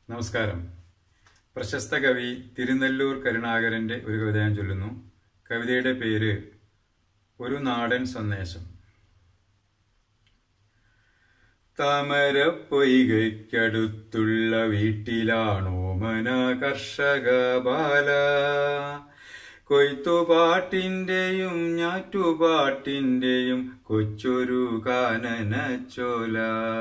നമസ്കാരം പ്രശസ്ത കവി തിരുനെല്ലൂർ കരുണാകരന്റെ ഒരു കവിത ഞാൻ ചൊല്ലുന്നു കവിതയുടെ പേര് ഒരു നാടൻ സന്ദേശം താമരപ്പൊയ്കയ്ക്കടുത്തുള്ള വീട്ടിലാണോമന കർഷക ബാല കൊയ്ത്തുപാട്ടിന്റെയും ഞാറ്റുപാട്ടിന്റെയും കൊച്ചൊരു കാനനച്ചോല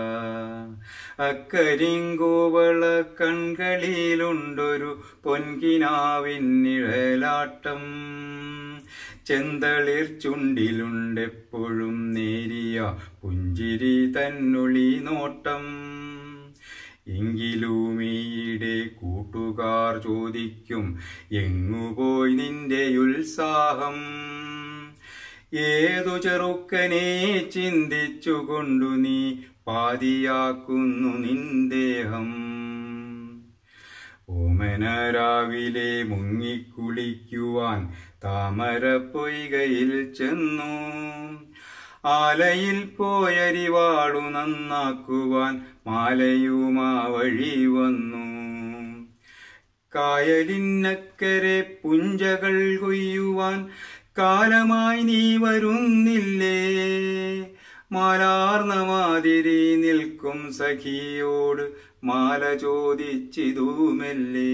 അക്കരിങ്കോവള കൺകളിലുണ്ടൊരു പൊൻകിനാവിൻ നിഴലാട്ടം ചെന്തളിർ ചുണ്ടിലുണ്ടെപ്പോഴും നേരിയ പുഞ്ചിരി തന്നുളി നോട്ടം എങ്കിലുമീയുടെ കൂട്ടുകാർ ചോദിക്കും എങ്ങുപോയി നിന്റെ ഉത്സാഹം ഏതു ചെറുക്കനെ ചിന്തിച്ചുകൊണ്ടു നീ പാതിയാക്കുന്നു നിന്ദേഹം ഓമന രാവിലെ മുങ്ങിക്കുളിക്കുവാൻ താമരപ്പൊയ്കയിൽ ചെന്നു ആലയിൽ പോയരിവാളു നന്നാക്കുവാൻ മാലയുമാ വഴി വന്നു കായലിനക്കരെ പുഞ്ചകൾ കൊയ്യുവാൻ കാലമായി നീ വരുന്നില്ലേ മാലാർന്ന മാതിരി നിൽക്കും സഖിയോട് മാല ചോദിച്ചിതുമെല്ലേ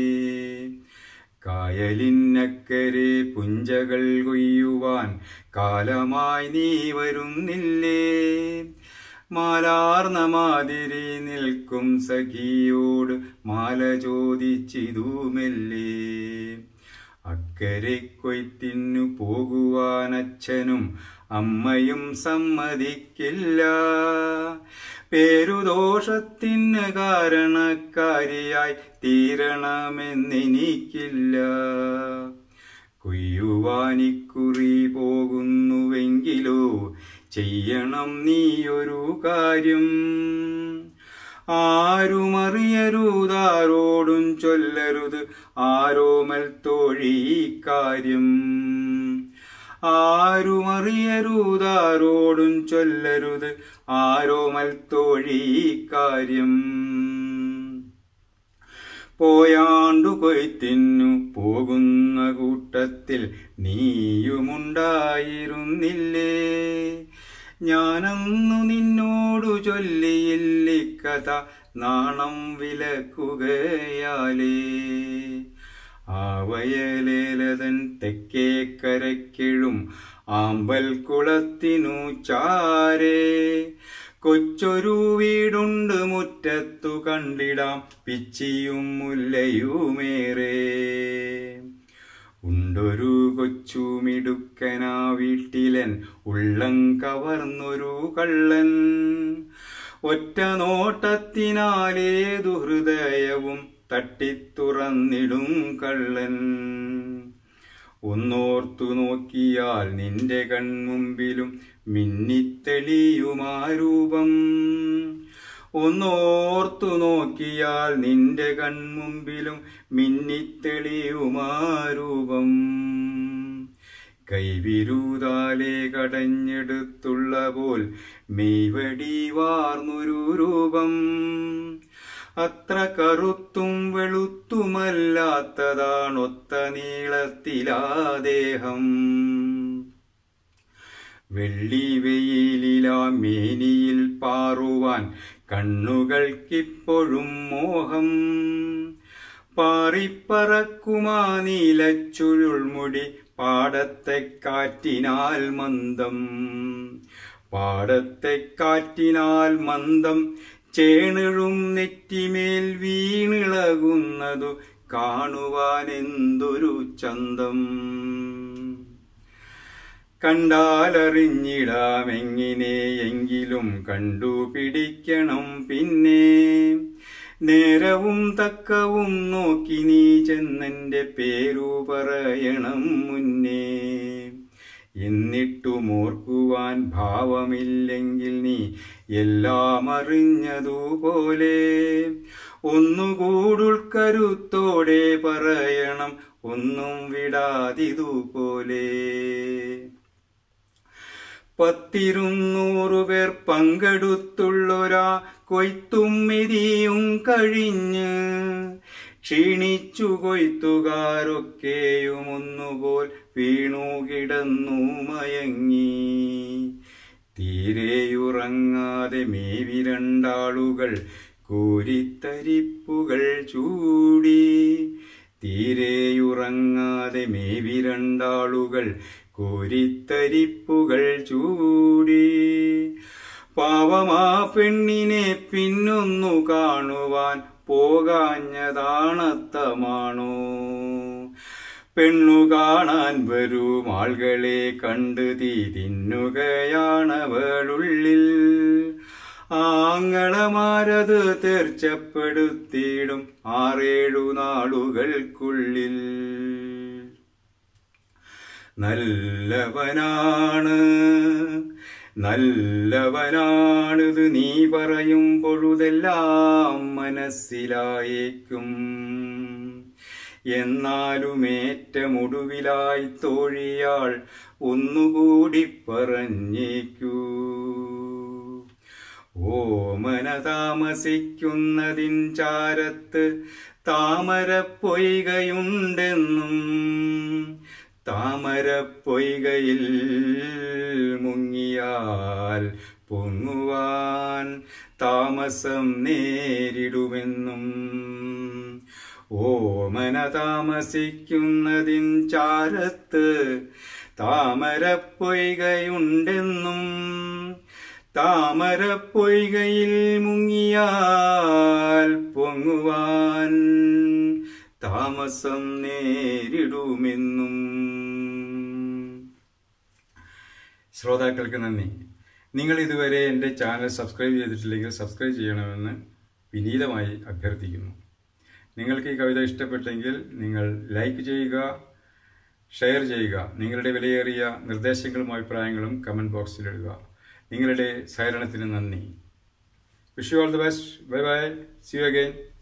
കായലിനക്കരെ പുഞ്ചകൾ കൊയ്യുവാൻ കാലമായി നീ വരുന്നില്ലേ മാലാർന്ന മാതിരി നിൽക്കും സഖിയോട് മാല ചോദിച്ചിതുമെല്ലേ അക്കരെ കൊയ്ത്തിനു പോകുവാൻ അച്ഛനും അമ്മയും സമ്മതിക്കില്ല പേരുദോഷത്തിന് കാരണക്കാരിയായി തീരണമെന്നെനിക്കില്ല കൊയ്യുവാനിക്കുറി പോകുന്നുവെങ്കിലോ ചെയ്യണം നീയൊരു കാര്യം ആരുമറിയരുതാരോടും ചൊല്ലരുത് ആരോമൽ തോഴി കാര്യം ആരുമറിയരുതാരോടും ചൊല്ലരുത് ആരോമൽ തോഴി കാര്യം പോയാണ്ടു കൊയ്ത്തിന്നു പോകുന്ന കൂട്ടത്തിൽ നീയുമുണ്ടായിരുന്നില്ലേ ഞാനന്നു നിന്നോടു ചൊല്ലിയില്ലിക്കഥ നാണം വിലക്കുകയാലേ ആവയലേലതൻ തെക്കേ കരക്കിഴും ആമ്പൽ കുളത്തിനു ചാരേ കൊച്ചൊരു വീടുണ്ട് മുറ്റത്തു കണ്ടിടാം പിച്ചിയും മുല്ലയുമേറെ ഉണ്ടൊരു കൊച്ചുമിടുക്കനാ വീട്ടിലൻ ഉള്ളം കവർന്നൊരു കള്ളൻ ഒറ്റ നോട്ടത്തിനാലേതു ഹൃദയവും തട്ടിത്തുറന്നിടും കള്ളൻ ഒന്നോർത്തു നോക്കിയാൽ നിന്റെ കൺമുമ്പിലും മിന്നിത്തെളിയുമാ രൂപം ഒന്നോർത്തു നോക്കിയാൽ നിന്റെ കൺമുമ്പിലും മിന്നിത്തെളിയുമാ രൂപം കൈവിരൂതാലെ കടഞ്ഞെടുത്തുള്ള പോൽ മെയ്വടി വാർന്നൊരു രൂപം അത്ര കറുത്തും വെളുത്തുമല്ലാത്തതാണൊത്ത നീളത്തിലാ ദേഹം വെള്ളി വെയിലിലാ മേനിയിൽ പാറുവാൻ കണ്ണുകൾക്കിപ്പോഴും മോഹം പാറിപ്പറക്കുമാ നീലച്ചുരുൾമുടി പാടത്തെ കാറ്റിനാൽ മന്ദം പാടത്തെ കാറ്റിനാൽ മന്ദം ചേണിഴും നെറ്റിമേൽ വീണിളകുന്നതു കാണുവാൻ എന്തൊരു ചന്തം കണ്ടാലറിഞ്ഞിടാമെങ്ങിനെയെങ്കിലും കണ്ടുപിടിക്കണം പിന്നെ നേരവും തക്കവും നോക്കി നീ ചെന്നെന്റെ പേരു പറയണം മുന്നേ എന്നിട്ടും ഓർക്കുവാൻ ഭാവമില്ലെങ്കിൽ നീ എല്ലാം അറിഞ്ഞതുപോലെ ഒന്നുകൂടുൾക്കരുത്തോടെ പറയണം ഒന്നും വിടാതിതുപോലെ പത്തിരുന്നൂറു പേർ പങ്കെടുത്തുള്ളൊരാ കൊയ്ത്തും മെതിയും കഴിഞ്ഞ് ക്ഷീണിച്ചു കൊയ്ത്തുകാരൊക്കെയും ഒന്നുപോൽ വീണു കിടന്നു മയങ്ങി തീരെയുറങ്ങാതെ മേവി രണ്ടാളുകൾ കോരിത്തരിപ്പുകൾ ചൂടി തീരെയുറങ്ങാതെ മേവി രണ്ടാളുകൾ കോരിത്തരിപ്പുകൾ ചൂടി പാവമാ പെണ്ണിനെ പിന്നൊന്നു കാണുവാൻ പോകാഞ്ഞതാണത്തമാണോ പെണ്ണു കാണാൻ വരും ആളുകളെ കണ്ട് തീ തിന്നുകയാണവളുള്ളിൽ ആങ്ങളമാരത് തീർച്ചപ്പെടുത്തിയിടും ആറേഴു നാളുകൾക്കുള്ളിൽ നല്ലവനാണ് നല്ലവനാണിത് നീ പറയും പൊഴുതെല്ലാം മനസ്സിലായേക്കും എന്നാലും ഏറ്റമൊടുവിലായി തോഴിയാൾ ഒന്നുകൂടി പറഞ്ഞേക്കൂ ഓമന താമസിക്കുന്നതിൻ ചാരത്ത് താമരപ്പൊയ്കയുണ്ടെന്നും താമരപ്പൊയ്കയിൽ മുങ്ങിയാൽ പൊങ്ങുവാൻ താമസം നേരിടുമെന്നും ഓമന താമസിക്കുന്നതിൻ ചാരത്ത് താമരപ്പൊയ്കയുണ്ടെന്നും താമരപ്പൊയ്കയിൽ മുങ്ങിയാൽ പൊങ്ങുവാൻ താമസം നേരിടുമെന്നും ശ്രോതാക്കൾക്ക് നന്ദി നിങ്ങൾ ഇതുവരെ എൻ്റെ ചാനൽ സബ്സ്ക്രൈബ് ചെയ്തിട്ടില്ലെങ്കിൽ സബ്സ്ക്രൈബ് ചെയ്യണമെന്ന് വിനീതമായി അഭ്യർത്ഥിക്കുന്നു നിങ്ങൾക്ക് ഈ കവിത ഇഷ്ടപ്പെട്ടെങ്കിൽ നിങ്ങൾ ലൈക്ക് ചെയ്യുക ഷെയർ ചെയ്യുക നിങ്ങളുടെ വിലയേറിയ നിർദ്ദേശങ്ങളും അഭിപ്രായങ്ങളും കമൻറ്റ് ബോക്സിൽ ഇടുക നിങ്ങളുടെ സഹകരണത്തിന് നന്ദി wish you all the best bye bye see you again